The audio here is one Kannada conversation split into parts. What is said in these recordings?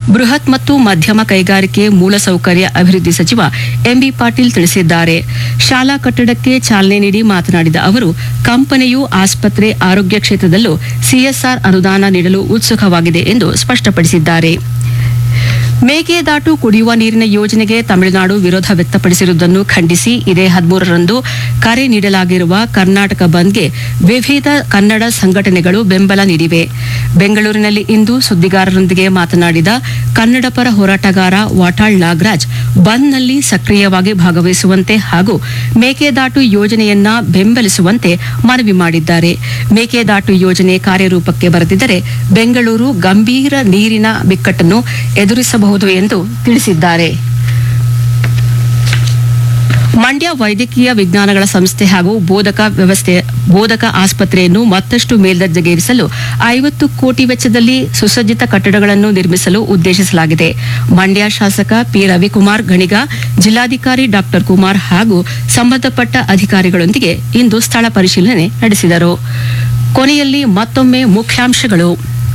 ಬೃಹತ್ ಮತ್ತು ಮಧ್ಯಮ ಕೈಗಾರಿಕೆ ಮೂಲಸೌಕರ್ಯ ಅಭಿವೃದ್ಧಿ ಸಚಿವ ಎಂಬಿ ಪಾಟೀಲ್ ತಿಳಿಸಿದ್ದಾರೆ ಶಾಲಾ ಕಟ್ಟಡಕ್ಕೆ ಚಾಲನೆ ನೀಡಿ ಮಾತನಾಡಿದ ಅವರು ಕಂಪನಿಯು ಆಸ್ಪತ್ರೆ ಆರೋಗ್ಯ ಕ್ಷೇತ್ರದಲ್ಲೂ ಸಿಎಸ್ಆರ್ ಅನುದಾನ ನೀಡಲು ಉತ್ಸುಕವಾಗಿದೆ ಎಂದು ಸ್ಪಷ್ಟಪಡಿಸಿದ್ದಾರೆ ಮೇಕೆದಾಟು ಕುಡಿಯುವ ನೀರಿನ ಯೋಜನೆಗೆ ತಮಿಳುನಾಡು ವಿರೋಧ ವ್ಯಕ್ತಪಡಿಸಿರುವುದನ್ನು ಖಂಡಿಸಿ ಇದೇ ಹದಿಮೂರರಂದು ಕರೆ ನೀಡಲಾಗಿರುವ ಕರ್ನಾಟಕ ಬಂದ್ಗೆ ವಿವಿಧ ಕನ್ನಡ ಸಂಘಟನೆಗಳು ಬೆಂಬಲ ನೀಡಿವೆ ಬೆಂಗಳೂರಿನಲ್ಲಿ ಇಂದು ಸುದ್ದಿಗಾರರೊಂದಿಗೆ ಮಾತನಾಡಿದ ಕನ್ನಡ ಪರ ಹೋರಾಟಗಾರ ವಾಟಾಳ್ ನಾಗರಾಜ್ ಬಂದ್ನಲ್ಲಿ ಸಕ್ರಿಯವಾಗಿ ಭಾಗವಹಿಸುವಂತೆ ಹಾಗೂ ಮೇಕೆದಾಟು ಯೋಜನೆಯನ್ನ ಬೆಂಬಲಿಸುವಂತೆ ಮನವಿ ಮಾಡಿದ್ದಾರೆ ಮೇಕೆದಾಟು ಯೋಜನೆ ಕಾರ್ಯರೂಪಕ್ಕೆ ಬರೆದಿದ್ದರೆ ಬೆಂಗಳೂರು ಗಂಭೀರ ನೀರಿನ ಬಿಕ್ಕಟ್ಟನ್ನು ಎದುರಿಸಬಹುದು ಎಂದು ತಿಳಿಸಿದ್ದಾರೆ ಮಂಡ್ಯ ವೈದ್ಯಕೀಯ ವಿಜ್ಞಾನಗಳ ಸಂಸ್ಥೆ ಹಾಗೂ ಬೋಧಕ ವ್ಯವಸ್ಥೆ ಬೋಧಕ ಆಸ್ಪತ್ರೆಯನ್ನು ಮತ್ತಷ್ಟು ಮೇಲ್ದರ್ಜೆಗೇರಿಸಲು ಐವತ್ತು ಕೋಟಿ ವೆಚ್ಚದಲ್ಲಿ ಸುಸಜ್ಜಿತ ಕಟ್ಟಡಗಳನ್ನು ನಿರ್ಮಿಸಲು ಉದ್ದೇಶಿಸಲಾಗಿದೆ ಮಂಡ್ಯ ಶಾಸಕ ಪಿ ರವಿಕುಮಾರ್ ಗಣಿಗ ಜಿಲ್ಲಾಧಿಕಾರಿ ಡಾಕ್ಟರ್ ಕುಮಾರ್ ಹಾಗೂ ಸಂಬಂಧಪಟ್ಟ ಅಧಿಕಾರಿಗಳೊಂದಿಗೆ ಇಂದು ಸ್ಥಳ ಪರಿಶೀಲನೆ ನಡೆಸಿದರು ಕೊನೆಯಲ್ಲಿ ಮತ್ತೊಮ್ಮೆ ಮುಖ್ಯಾಂಶಗಳು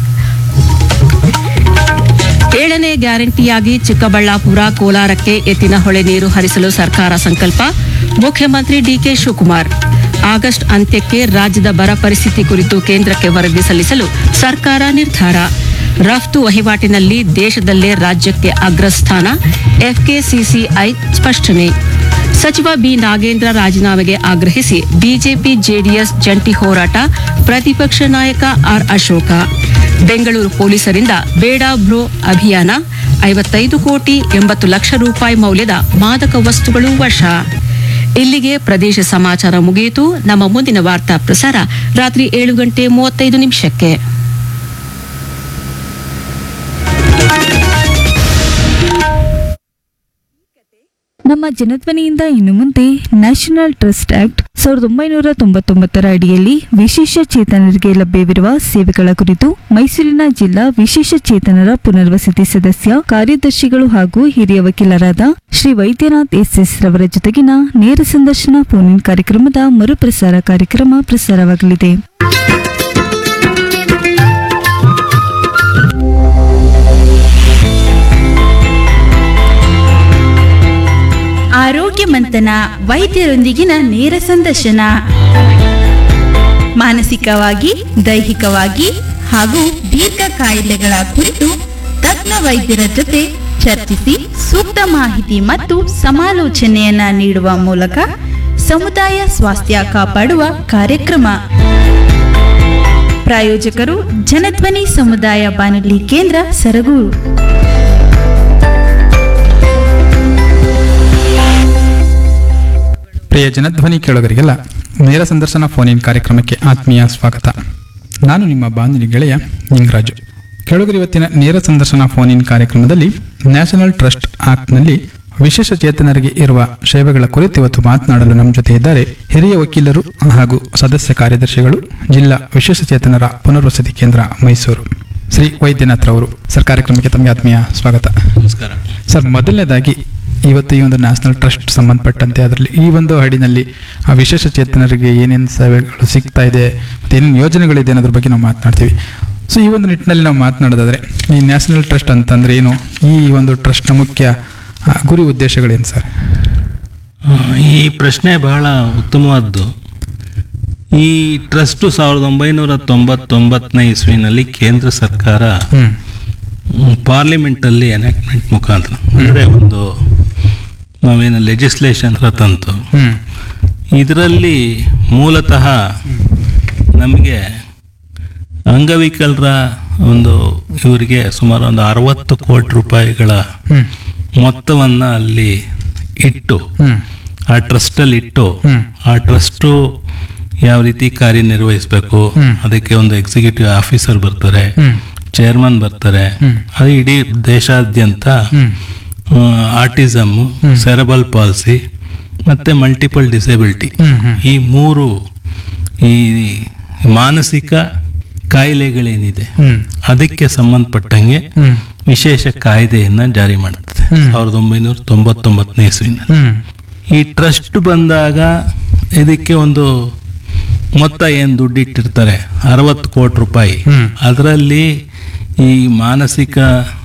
ಏಳನೇ ಗ್ಯಾರಂಟಿಯಾಗಿ ಚಿಕ್ಕಬಳ್ಳಾಪುರ ಕೋಲಾರಕ್ಕೆ ಎತ್ತಿನ ಹೊಳೆ ನೀರು ಹರಿಸಲು ಸರ್ಕಾರ ಸಂಕಲ್ಪ ಮುಖ್ಯಮಂತ್ರಿ ಡಿಕೆ ಶಿವಕುಮಾರ್ ಆಗಸ್ಟ್ ಅಂತ್ಯಕ್ಕೆ ರಾಜ್ಯದ ಬರ ಪರಿಸ್ಥಿತಿ ಕುರಿತು ಕೇಂದ್ರಕ್ಕೆ ವರದಿ ಸಲ್ಲಿಸಲು ಸರ್ಕಾರ ನಿರ್ಧಾರ ರಫ್ತು ವಹಿವಾಟಿನಲ್ಲಿ ದೇಶದಲ್ಲೇ ರಾಜ್ಯಕ್ಕೆ ಅಗ್ರಸ್ಥಾನ ಎಫ್ಕೆಸಿಸಿಐ ಸ್ಪಷ್ಟನೆ ಸಚಿವ ಬಿ ನಾಗೇಂದ್ರ ರಾಜೀನಾಮೆಗೆ ಆಗ್ರಹಿಸಿ ಬಿಜೆಪಿ ಜೆಡಿಎಸ್ ಜಂಟಿ ಹೋರಾಟ ಪ್ರತಿಪಕ್ಷ ನಾಯಕ ಆರ್ ಅಶೋಕ ಬೆಂಗಳೂರು ಪೊಲೀಸರಿಂದ ಬೇಡ ಬ್ರೋ ಅಭಿಯಾನ ಐವತ್ತೈದು ಕೋಟಿ ಎಂಬತ್ತು ಲಕ್ಷ ರೂಪಾಯಿ ಮೌಲ್ಯದ ಮಾದಕ ವಸ್ತುಗಳು ವಶ ಇಲ್ಲಿಗೆ ಪ್ರದೇಶ ಸಮಾಚಾರ ಮುಗಿಯಿತು ನಮ್ಮ ಮುಂದಿನ ವಾರ್ತಾ ಪ್ರಸಾರ ರಾತ್ರಿ ಏಳು ಗಂಟೆ ಮೂವತ್ತೈದು ನಿಮಿಷಕ್ಕೆ ನಮ್ಮ ಜನಧ್ವನಿಯಿಂದ ಇನ್ನು ಮುಂದೆ ನ್ಯಾಷನಲ್ ಟ್ರಸ್ಟ್ ಆಕ್ಟ್ ಸಾವಿರದ ಒಂಬೈನೂರ ತೊಂಬತ್ತೊಂಬತ್ತರ ಅಡಿಯಲ್ಲಿ ವಿಶೇಷ ಚೇತನರಿಗೆ ಲಭ್ಯವಿರುವ ಸೇವೆಗಳ ಕುರಿತು ಮೈಸೂರಿನ ಜಿಲ್ಲಾ ವಿಶೇಷ ಚೇತನರ ಪುನರ್ವಸತಿ ಸದಸ್ಯ ಕಾರ್ಯದರ್ಶಿಗಳು ಹಾಗೂ ಹಿರಿಯ ವಕೀಲರಾದ ಶ್ರೀ ವೈದ್ಯನಾಥ್ ಎಸ್ ಎಸ್ ರವರ ಜೊತೆಗಿನ ನೇರ ಸಂದರ್ಶನ ಫೋನ್ ಇನ್ ಕಾರ್ಯಕ್ರಮದ ಮರುಪ್ರಸಾರ ಕಾರ್ಯಕ್ರಮ ಪ್ರಸಾರವಾಗಲಿದೆ ಆರೋಗ್ಯ ಮಂಥನ ವೈದ್ಯರೊಂದಿಗಿನ ನೇರ ಸಂದರ್ಶನ ಮಾನಸಿಕವಾಗಿ ದೈಹಿಕವಾಗಿ ಹಾಗೂ ದೀರ್ಘ ಕಾಯಿಲೆಗಳ ಕುರಿತು ತಜ್ಞ ವೈದ್ಯರ ಜೊತೆ ಚರ್ಚಿಸಿ ಸೂಕ್ತ ಮಾಹಿತಿ ಮತ್ತು ಸಮಾಲೋಚನೆಯನ್ನ ನೀಡುವ ಮೂಲಕ ಸಮುದಾಯ ಸ್ವಾಸ್ಥ್ಯ ಕಾಪಾಡುವ ಕಾರ್ಯಕ್ರಮ ಪ್ರಾಯೋಜಕರು ಜನಧ್ವನಿ ಸಮುದಾಯ ಬಾನುಲಿ ಕೇಂದ್ರ ಸರಗೂರು ಪ್ರಿಯ ಜನಧ್ವನಿ ಕೇಳೋಗರಿಗೆಲ್ಲ ನೇರ ಸಂದರ್ಶನ ಫೋನ್ ಇನ್ ಕಾರ್ಯಕ್ರಮಕ್ಕೆ ಆತ್ಮೀಯ ಸ್ವಾಗತ ನಾನು ನಿಮ್ಮ ಬಾನುಲಿ ಗೆಳೆಯ ನಿಂಗರಾಜು ಕೇಳುಗರು ಇವತ್ತಿನ ನೇರ ಸಂದರ್ಶನ ಫೋನ್ ಇನ್ ಕಾರ್ಯಕ್ರಮದಲ್ಲಿ ನ್ಯಾಷನಲ್ ಟ್ರಸ್ಟ್ ಆಕ್ಟ್ನಲ್ಲಿ ವಿಶೇಷ ಚೇತನರಿಗೆ ಇರುವ ಸೇವೆಗಳ ಕುರಿತು ಇವತ್ತು ಮಾತನಾಡಲು ನಮ್ಮ ಜೊತೆ ಇದ್ದಾರೆ ಹಿರಿಯ ವಕೀಲರು ಹಾಗೂ ಸದಸ್ಯ ಕಾರ್ಯದರ್ಶಿಗಳು ಜಿಲ್ಲಾ ವಿಶೇಷ ಚೇತನರ ಪುನರ್ವಸತಿ ಕೇಂದ್ರ ಮೈಸೂರು ಶ್ರೀ ವೈದ್ಯನಾಥ್ ರವರು ಸರ್ ಕಾರ್ಯಕ್ರಮಕ್ಕೆ ತಮಗೆ ಆತ್ಮೀಯ ಸ್ವಾಗತ ನಮಸ್ಕಾರ ಸರ್ ಮೊದಲನೇದಾಗಿ ಇವತ್ತು ಈ ಒಂದು ನ್ಯಾಷನಲ್ ಟ್ರಸ್ಟ್ ಸಂಬಂಧಪಟ್ಟಂತೆ ಅದರಲ್ಲಿ ಈ ಒಂದು ಹಾಡಿನಲ್ಲಿ ಆ ವಿಶೇಷ ಚೇತನರಿಗೆ ಏನೇನು ಸೇವೆಗಳು ಸಿಗ್ತಾ ಇದೆ ಮತ್ತು ಏನೇನು ಯೋಜನೆಗಳಿದೆ ಅನ್ನೋದ್ರ ಬಗ್ಗೆ ನಾವು ಮಾತನಾಡ್ತೀವಿ ಸೊ ಈ ಒಂದು ನಿಟ್ಟಿನಲ್ಲಿ ನಾವು ಮಾತನಾಡೋದಾದ್ರೆ ಈ ನ್ಯಾಷನಲ್ ಟ್ರಸ್ಟ್ ಅಂತಂದ್ರೆ ಏನು ಈ ಒಂದು ಟ್ರಸ್ಟ್ನ ಮುಖ್ಯ ಆ, ಗುರಿ ಉದ್ದೇಶಗಳೇನು ಸರ್ ಆ, ಈ ಪ್ರಶ್ನೆ ಬಹಳ ಉತ್ತಮವಾದ್ದು ಈ ಟ್ರಸ್ಟು ಸಾವಿರದ ಒಂಬೈನೂರ ತೊಂಬತ್ತೊಂಬತ್ತನೇ ಇಸ್ವಿನಲ್ಲಿ ಕೇಂದ್ರ ಸರ್ಕಾರ ಹ್ಮ್ ಮ್, ಪಾರ್ಲಿಮೆಂಟಲ್ಲಿ ಎನಾಕ್ಟ್ಮೆಂಟ್ ಮುಖಾಂತರ ಅಂದರೆ ಒಂದು ನಾವೇನು ಲೆಜಿಸ್ಲೇಷನ್ ತಂತು ಹ್ಮ್ ಇದರಲ್ಲಿ ಮೂಲತಃ ನಮಗೆ ಅಂಗವಿಕಲರ ಒಂದು ಇವರಿಗೆ ಸುಮಾರು ಒಂದು ಅರವತ್ತು ಕೋಟಿ ರೂಪಾಯಿಗಳ ಹ್ಮ್ ಮೊತ್ತವನ್ನು ಅಲ್ಲಿ ಇಟ್ಟು ಹ್ಮ್ ಆ ಟ್ರಸ್ಟಲ್ಲಿ ಇಟ್ಟು ಹ್ಮ್. ಆ ಟ್ರಸ್ಟು ಯಾವ ರೀತಿ ಕಾರ್ಯನಿರ್ವಹಿಸಬೇಕು ಹ್ಮ್. ಅದಕ್ಕೆ ಒಂದು ಎಕ್ಸಿಕ್ಯೂಟಿವ್ ಆಫೀಸರ್ ಬರ್ತಾರೆ ಹ್ಮ್ ಚೇರ್ಮನ್ ಬರ್ತಾರೆ ಹ್ಮ್. ಅದು ಇಡೀ ದೇಶಾದ್ಯಂತ ಹ್ಮ್ ಆಟಿಸಮ್ ಸೆರಬಲ್ ಪಾಲ್ಸಿ ಮತ್ತೆ ಮಲ್ಟಿಪಲ್ ಡಿಸೆಬಿಲಿಟಿ ಹ್ಮ್ ಹ್ಮ್ ಈ ಮೂರು ಈ ಮಾನಸಿಕ ಕಾಯಿಲೆಗಳೇನಿದೆ ಹ್ಮ್ ಅದಕ್ಕೆ ಸಂಬಂಧಪಟ್ಟಂಗೆ ಹ್ಮ್ ವಿಶೇಷ ಕಾಯ್ದೆಯನ್ನ ಜಾರಿ ಮಾಡುತ್ತದೆ ಹ್ಮ್. ಸಾವಿರದ ಒಂಬೈನೂರ ತೊಂಬತ್ತೊಂಬತ್ತನೇ ಇಸ್ವಿನಲ್ಲಿ ಹ್ಮ್ ಈ ಟ್ರಸ್ಟ್ ಬಂದಾಗ ಇದಕ್ಕೆ ಒಂದು ಮೊತ್ತ ಏನು ದುಡ್ಡಿಟ್ಟಿರ್ತಾರೆ ಅರವತ್ತು ಕೋಟಿ ರೂಪಾಯಿ ಹ್ಮ್. ಅದರಲ್ಲಿ ಈ ಮಾನಸಿಕ